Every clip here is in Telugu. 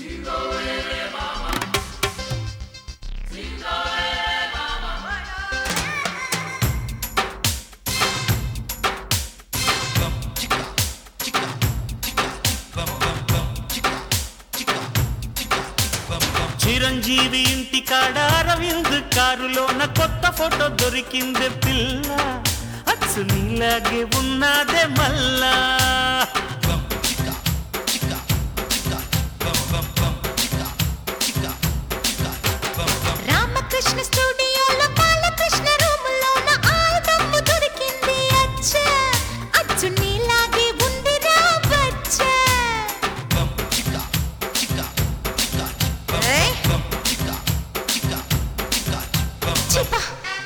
చిరంజీవి ఇంటి కాడ అరవింద్ కారులోన కొత్త ఫోటో దొరికింది పిల్ల అచ్చు నీలాగే ఉన్నదే మల్లా రామకృష్ణ స్టూడియోలో బాలకృష్ణ రూములోన ఆల్బమ్ దొరికింది అచ్చ అచ్చు నీలాగే ఉంది రా బచ్చ ఏయ్, చిపా.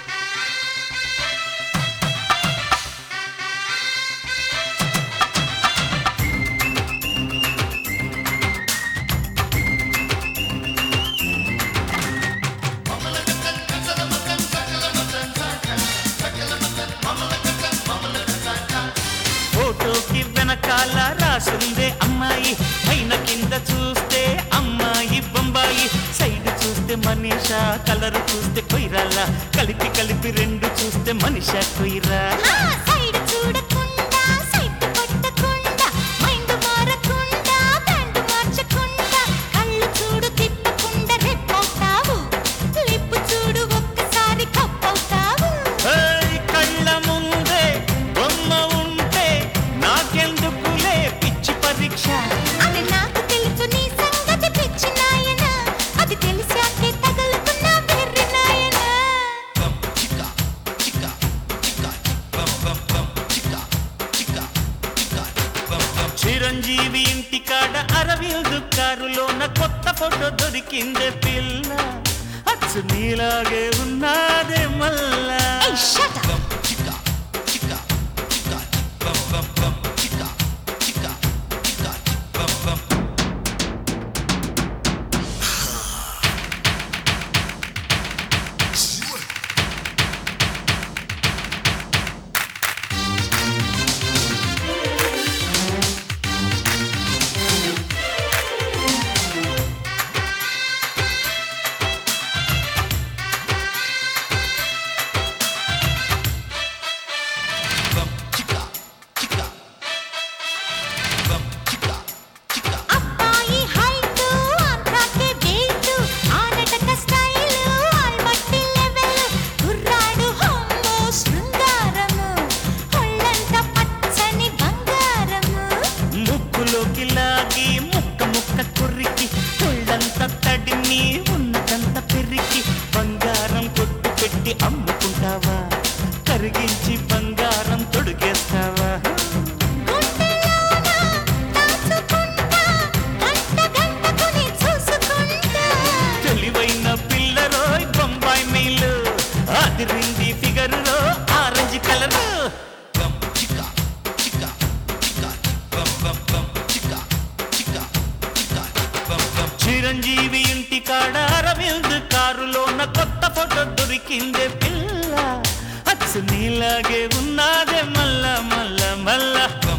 ఫోటోకి వెనకాల రాసుందే అమ్మాయి పైన కింద చూస్తే అమ్మాయి బొంబాయి సైడ్ చూస్తే మనీషా కలర్ చూస్తే కొయిరాల కలిపి కలిపి రెండు చూస్తే మనిషా కొయిరా ఆ, సైడ్ చూడకుండా సైట్ కొట్టకుండా మైండ్ మారకుండా బ్రాండ్ మార్చకుండా కళ్ళు చూడు తిప్పకుండా రెప్పవుతావు లిప్పు చూడు ఒక్కసారి కప్పవుతావు ఏయ్, కళ్ళ ముందే బొమ్మ ఉంటే నాకెందుకులే పిచ్చి పరీక్ష అని నాకు తెలుసు నీ సంగతి పిచ్చి నాయన అది తెలిసాకే తగులుకున్న వెర్రి నాయన చిరంజీవి ఇంటి కాడ అరవింద్ కారులోన కొత్త ఫోటో దొరికిందే పిల్ల అచ్చు నీలాగే ఉన్నాదే మల్లా ఏయ్ షట్ అప్ అబ్బాయి హైట్ ఆంధ్రాకే వెయిట్ ఆనటక స్టైల్ ఆల్మట్టి లెవెల్ కుర్రాడు హోమో శృంగారము ఒళ్ళంత పచ్చని బంగారము ముక్కులోకి లాగి ముక్క ముక్క కొరికి ఒళ్ళంత తడిని ఉన్నదంత పెరికి బంగారం కొట్టు పెట్టి అమ్ముకుంటావా కరిగించి బంగారం తొడిగేస్తావా గుండెలోన దాచుకుంటా గంట గంటకుని చూసుకుంటా తెలివైన పిల్లరోయ్ బొంబాయి మెయిల్ అదిరింది ఫిగర్ ఆరెంజ్ కలర్ చిరంజీవి ఇంటి కాడ అరవింద్ కారులోన కొత్త ఫోటో దొరికిందే పిల్ల అచ్చు నీలాగే ఉన్నాదే మల్ల మల్ల మల్ల